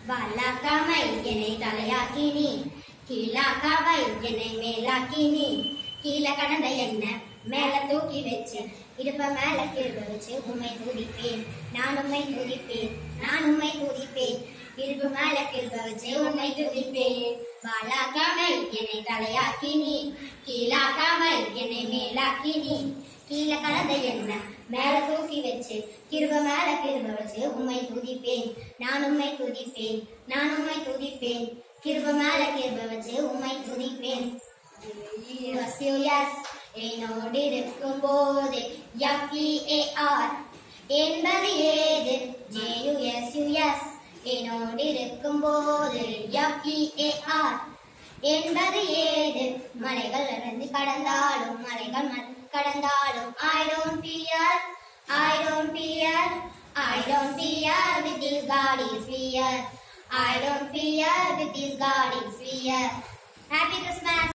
வாலாக்காமை என்னை தலையாக்கி நீ கீழாக்காவை என்னை மேலாக்கி நீ கீழே கடந்த என்ன மேல தூக்கி வச்சு இடுப்ப மேல கீழ வச்சு உண்மை துதிப்பேன் நான் உண்மை துதிப்பேன் நான் உண்மை துதிப்பேன் இடுப்பு மேல கீழ வச்சு உண்மை துதிப்பேன் வாலாக்காமை என்னை தலையாக்கி நீ கீழாக்காமை என்னை மேலாக்கி நீ கீழே கடந்த என்ன மேல தூக்கி வச்சு கிருப மேல கிருப வச்சு உண்மை துதிப்பேன் நான் உண்மை துதிப்பேன் நான் உண்மை துதிப்பேன் கிருப மேல கிருப வச்சு உண்மை துதிப்பேன் எஸ் என்னோடு இருக்கும் போது எஃப்இஏஆர் என்பது ஏது ஜேயுஎஸ்யுஎஸ் என்னோடு இருக்கும் போது எஃப்இஏஆர் என்பது ஏது மலைகள் நடந்து கடந்தாலும் மலைகள் ம- கடந்தாலும் I don't fear I don't fear I don't fear with this God is fear I don't fear with this God is fear happy